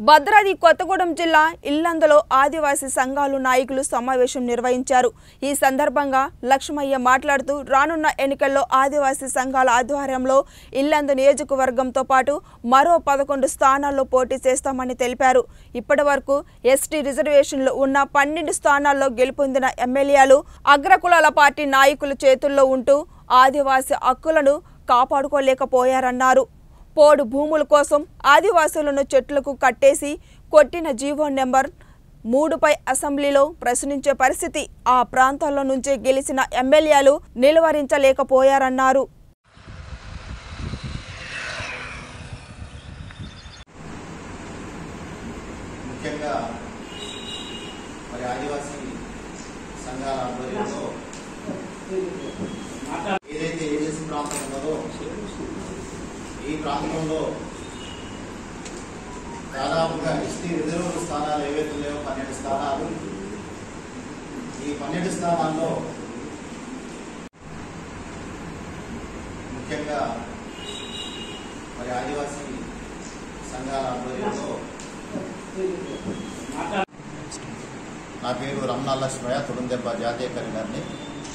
భద్రాద్రి కొత్తగూడెం జిల్లా ఇల్లందులో ఆదివాసీ సంఘాలు నాయకులు సమావేశం నిర్వహించారు ఈ సందర్భంగా లక్ష్మయ్య మాట్లాడుతూ రానున్న ఎన్నికల్లో ఆదివాసీ సంఘాల ఆధ్వర్యంలో ఇల్లందు నియోజకవర్గంతో పాటు మరో పదకొండు స్థానాల్లో పోటీ చేస్తామని తెలిపారు ఇప్పటి వరకు ఎస్టీ రిజర్వేషన్లు ఉన్న పన్నెండు స్థానాల్లో గెలుపొందిన ఎమ్మెల్యేలు అగ్రకులాల పార్టీ నాయకుల చేతుల్లో ఉంటూ ఆదివాసీ హక్కులను కాపాడుకోలేకపోయారన్నారు పోడు భూముల కోసం ఆదివాసులను చెట్లకు కట్టేసి కొట్టిన జీవో నెంబర్ మూడుపై అసెంబ్లీలో ప్రశ్నించే పరిస్థితి ఆ ప్రాంతాల్లో నుంచే గెలిచిన ఎమ్మెల్యేలు నిలువరించలేకపోయారన్నారు ముఖ్యంగా మరి ఆదివాసీ సంఘాల ఆధ్వర్యంలో ఏదైతే ఏజెన్సీ ప్రాంతం ఉన్నదో ఈ ప్రాంతంలో దాదాపుగా ఎస్టీ రిజర్వ్ స్థానాలు ఏవైతే లేవో పన్నెండు స్థానాలు ఈ పన్నెండు స్థానాల్లో ముఖ్యంగా మరి ఆదివాసీ సంఘాల ఆధ్వర్యంలో నా పేరు రమణ లక్ష్మయ్య తుడుందెబ్బ జాతీయ కన్వీనర్ని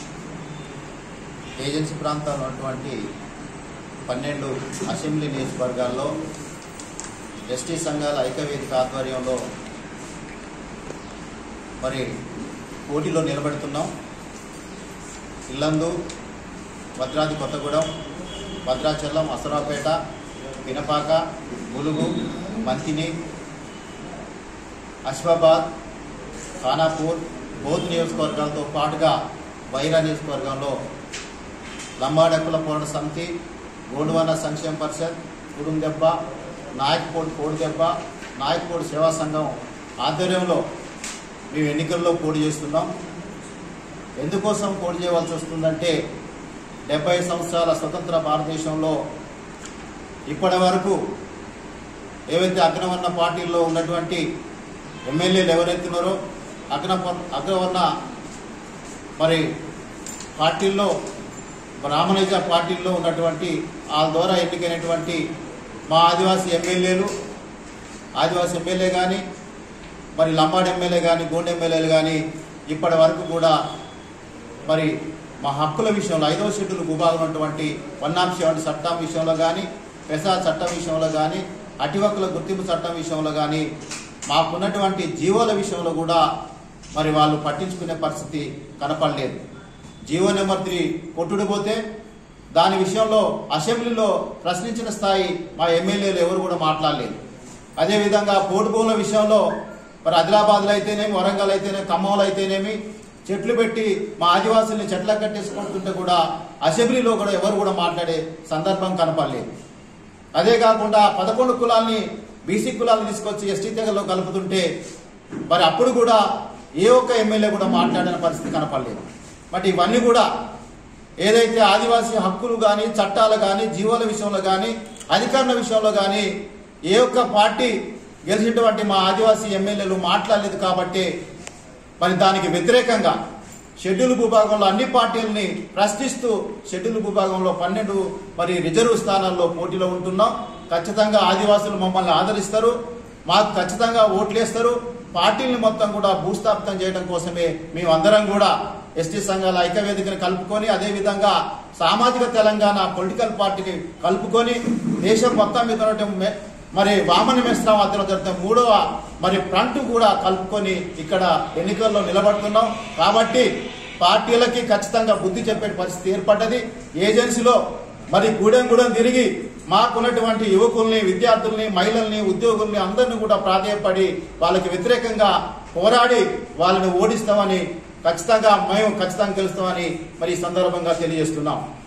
ఏజెన్సీ ప్రాంతంలో ఉన్నటువంటి పన్నెండు అసెంబ్లీ నియోజకవర్గాల్లో ఎస్టీ సంఘాల ఐక్యవేదిక ఆధ్వర్యంలో మరి పోటీలో నిలబెడుతున్నాం ఇల్లందు భద్రాద్రి కొత్తగూడెం భద్రాచలం అసరాపేట పినపాక ములుగు మంతిని అశ్వాబాద్ ఖానాపూర్ బౌద్ధ్ నియోజకవర్గాలతో పాటుగా వైరా నియోజకవర్గంలో లంబాడకుల పోరాట సమితి గోండువన సంక్షేమ పరిషత్ కుడుందెబ్బ నాయకపోడు కోడిదెబ్బ నాయకపోడు సేవా సంఘం ఆధ్వర్యంలో మేము ఎన్నికల్లో పోటీ చేస్తున్నాం ఎందుకోసం పోటీ చేయవలసి వస్తుందంటే డెబ్బై సంవత్సరాల స్వతంత్ర భారతదేశంలో ఇప్పటి వరకు ఏవైతే అగ్రవర్ణ పార్టీల్లో ఉన్నటువంటి ఎమ్మెల్యేలు ఎవరైతున్నారో అగ్ర అగ్రవర్ణ మరి పార్టీల్లో బ్రాహ్మణిజ పార్టీల్లో ఉన్నటువంటి వాళ్ళ ద్వారా ఎన్నికైనటువంటి మా ఆదివాసీ ఎమ్మెల్యేలు ఆదివాసీ ఎమ్మెల్యే కానీ మరి లంబాడి ఎమ్మెల్యే కానీ గోండు ఎమ్మెల్యేలు కానీ ఇప్పటి వరకు కూడా మరి మా హక్కుల విషయంలో ఐదవ షెడ్యూల్ భూభాగం ఉన్నటువంటి వన్ సెవెంటీ చట్టం విషయంలో కానీ పెసా చట్టం విషయంలో కానీ అటివక్కుల గుర్తింపు చట్టం విషయంలో కానీ మాకున్నటువంటి జీవోల విషయంలో కూడా మరి వాళ్ళు పట్టించుకునే పరిస్థితి కనపడలేదు జీవో నెంబర్ త్రీ కొట్టుడు పోతే దాని విషయంలో అసెంబ్లీలో ప్రశ్నించిన స్థాయి మా ఎమ్మెల్యేలు ఎవరు కూడా మాట్లాడలేదు అదేవిధంగా పోటు భూముల విషయంలో మరి ఆదిలాబాద్లో అయితేనేమి వరంగల్ అయితేనేమి ఖమ్మంలో అయితేనేమి చెట్లు పెట్టి మా ఆదివాసుల్ని చెట్ల కట్టేసుకుంటుంటే కూడా అసెంబ్లీలో కూడా ఎవరు కూడా మాట్లాడే సందర్భం కనపడలేదు అదే కాకుండా పదకొండు కులాల్ని బీసీ కులాలను తీసుకొచ్చి ఎస్టీ తెగలో కలుపుతుంటే మరి అప్పుడు కూడా ఏ ఒక్క ఎమ్మెల్యే కూడా మాట్లాడిన పరిస్థితి కనపడలేదు బట్ ఇవన్నీ కూడా ఏదైతే ఆదివాసీ హక్కులు కానీ చట్టాలు కానీ జీవోల విషయంలో కానీ అధికారుల విషయంలో కానీ ఏ ఒక్క పార్టీ గెలిచినటువంటి మా ఆదివాసీ ఎమ్మెల్యేలు మాట్లాడలేదు కాబట్టి మరి దానికి వ్యతిరేకంగా షెడ్యూల్ భూభాగంలో అన్ని పార్టీలని ప్రశ్నిస్తూ షెడ్యూల్ భూభాగంలో పన్నెండు మరి రిజర్వ్ స్థానాల్లో పోటీలో ఉంటున్నాం ఖచ్చితంగా ఆదివాసులు మమ్మల్ని ఆదరిస్తారు మాకు ఖచ్చితంగా ఓట్లేస్తారు పార్టీని మొత్తం కూడా భూస్థాపితం చేయడం కోసమే మేమందరం కూడా ఎస్టీ సంఘాల ఐక్యవేదికను కలుపుకొని అదేవిధంగా సామాజిక తెలంగాణ పొలిటికల్ పార్టీని కలుపుకొని దేశం మొత్తం మీద ఉన్నటువంటి మరి వామన మిశ్రమ ఆధ్వర్యంలో జరుగుతున్న మూడవ మరి ఫ్రంట్ కూడా కలుపుకొని ఇక్కడ ఎన్నికల్లో నిలబడుతున్నాం కాబట్టి పార్టీలకి ఖచ్చితంగా బుద్ధి చెప్పే పరిస్థితి ఏర్పడ్డది ఏజెన్సీలో మరి గూడెం గూడెం తిరిగి మాకున్నటువంటి యువకుల్ని విద్యార్థుల్ని మహిళల్ని ఉద్యోగుల్ని అందరినీ కూడా ప్రాధేయపడి వాళ్ళకి వ్యతిరేకంగా పోరాడి వాళ్ళని ఓడిస్తామని ఖచ్చితంగా మేము ఖచ్చితంగా గెలుస్తామని మరి ఈ సందర్భంగా తెలియజేస్తున్నాం